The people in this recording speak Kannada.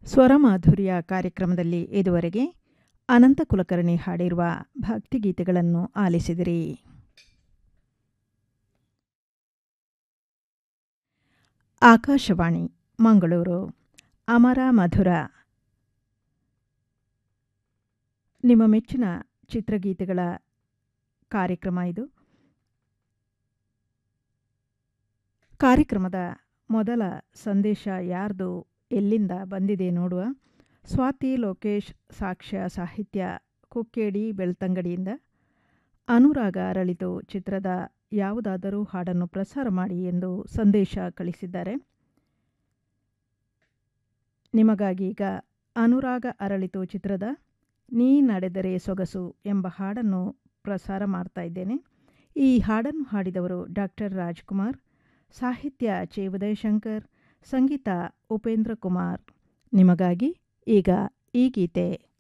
ಸ್ವರಮಾಧುರ್ಯ ಕಾರ್ಯಕ್ರಮದಲ್ಲಿ ಇದುವರೆಗೆ ಅನಂತ ಕುಲಕರ್ಣಿ ಹಾಡಿರುವ ಭಕ್ತಿಗೀತೆಗಳನ್ನು ಆಲಿಸಿದಿರಿ ಆಕಾಶವಾಣಿ ಮಂಗಳೂರು ಅಮರ ಮಧುರ ನಿಮ್ಮ ಮೆಚ್ಚಿನ ಚಿತ್ರಗೀತೆಗಳ ಕಾರ್ಯಕ್ರಮ ಇದು ಕಾರ್ಯಕ್ರಮದ ಮೊದಲ ಸಂದೇಶ ಯಾರ್ದು ಎಲ್ಲಿಂದ ಬಂದಿದೆ ನೋಡುವ ಸ್ವಾತಿ ಲೋಕೇಶ್ ಸಾಕ್ಷ್ಯ ಸಾಹಿತ್ಯ ಕುಕ್ಕೇಡಿ ಬೆಳ್ತಂಗಡಿಯಿಂದ ಅನುರಾಗ ಅರಳಿತು ಚಿತ್ರದ ಯಾವುದಾದರೂ ಹಾಡನ್ನು ಪ್ರಸಾರ ಮಾಡಿ ಎಂದು ಸಂದೇಶ ಕಳಿಸಿದ್ದಾರೆ ನಿಮಗಾಗಿ ಈಗ ಅನುರಾಗ ಅರಳಿತು ಚಿತ್ರದ ನೀ ನಡೆದರೆ ಸೊಗಸು ಎಂಬ ಹಾಡನ್ನು ಪ್ರಸಾರ ಮಾಡ್ತಾ ಇದ್ದೇನೆ ಈ ಹಾಡನ್ನು ಹಾಡಿದವರು ಡಾಕ್ಟರ್ ರಾಜ್ಕುಮಾರ್ ಸಾಹಿತ್ಯ ಚೆ ಉದಯಶಂಕರ್ ಸಂಗೀತ ಉಪೇಂದ್ರ ಕುಮಾರ್ ನಿಮಗಾಗಿ ಈಗ ಈ ಗೀತೆ